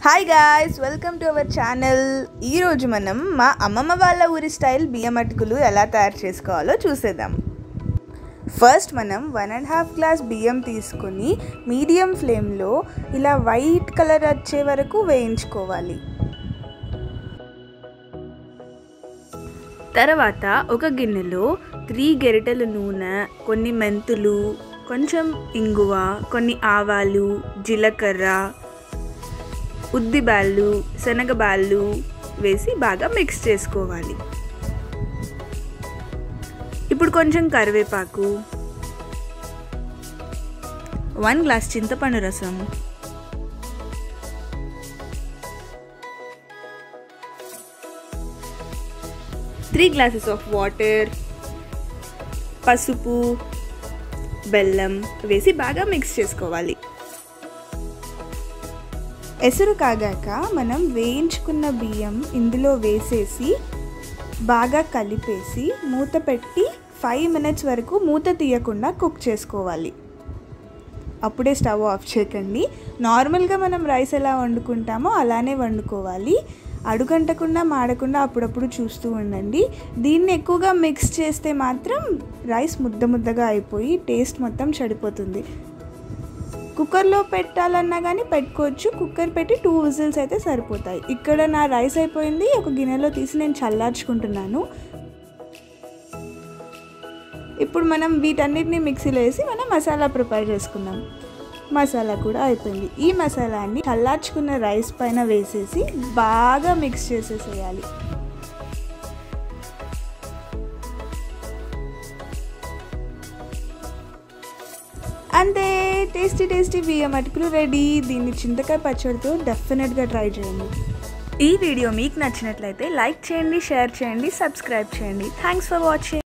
hi guys welcome to our channel ఈరోజు మనం మా అమ్మమ్మ వాళ్ళ ఊరి స్టైల్ బియ్యం అటుకులు ఎలా తయారు చేసుకోవాలో చూసేద్దాం ఫస్ట్ మనం వన్ అండ్ హాఫ్ గ్లాస్ బియ్యం తీసుకొని మీడియం ఫ్లేమ్లో ఇలా వైట్ కలర్ వచ్చే వరకు వేయించుకోవాలి తర్వాత ఒక గిన్నెలో త్రీ గెరిటెల నూనె కొన్ని మెంతులు కొంచెం ఇంగువ కొన్ని ఆవాలు జీలకర్ర ఉద్దిబాళ్ళు శనగబాళ్ళు వేసి బాగా మిక్స్ చేసుకోవాలి ఇప్పుడు కొంచెం కరివేపాకు వన్ గ్లాస్ చింతపండు రసం త్రీ గ్లాసెస్ ఆఫ్ వాటర్ పసుపు బెల్లం వేసి బాగా మిక్స్ చేసుకోవాలి ఎసురు కాగాక మనం వేయించుకున్న బియ్యం ఇందులో వేసేసి బాగా కలిపేసి మూత పెట్టి ఫైవ్ మినిట్స్ వరకు మూత తీయకుండా కుక్ చేసుకోవాలి అప్పుడే స్టవ్ ఆఫ్ చేయకండి నార్మల్గా మనం రైస్ ఎలా వండుకుంటామో అలానే వండుకోవాలి అడుగంటకుండా మాడకుండా అప్పుడప్పుడు చూస్తూ ఉండండి దీన్ని ఎక్కువగా మిక్స్ చేస్తే మాత్రం రైస్ ముద్ద ముద్దగా అయిపోయి టేస్ట్ మొత్తం చెడిపోతుంది కుక్కర్లో పెట్టాలన్నా కానీ పెట్టుకోవచ్చు కుక్కర్ పెట్టి టూ విజిల్స్ అయితే సరిపోతాయి ఇక్కడ నా రైస్ అయిపోయింది ఒక గిన్నెలో తీసి నేను చల్లార్చుకుంటున్నాను ఇప్పుడు మనం వీటన్నిటిని మిక్సీలో వేసి మనం మసాలా ప్రిపేర్ చేసుకుందాం మసాలా కూడా అయిపోయింది ఈ మసాలాని చల్లార్చుకున్న రైస్ పైన వేసేసి బాగా మిక్స్ చేసేసేయాలి అంతే టేస్టీ టేస్టీ బియ్యం అటుకులు రెడీ దీన్ని చింతకాయ పచ్చడితో డెఫినెట్గా ట్రై చేయండి ఈ వీడియో మీకు నచ్చినట్లయితే లైక్ చేయండి షేర్ చేయండి సబ్స్క్రైబ్ చేయండి థ్యాంక్స్ ఫర్ వాచింగ్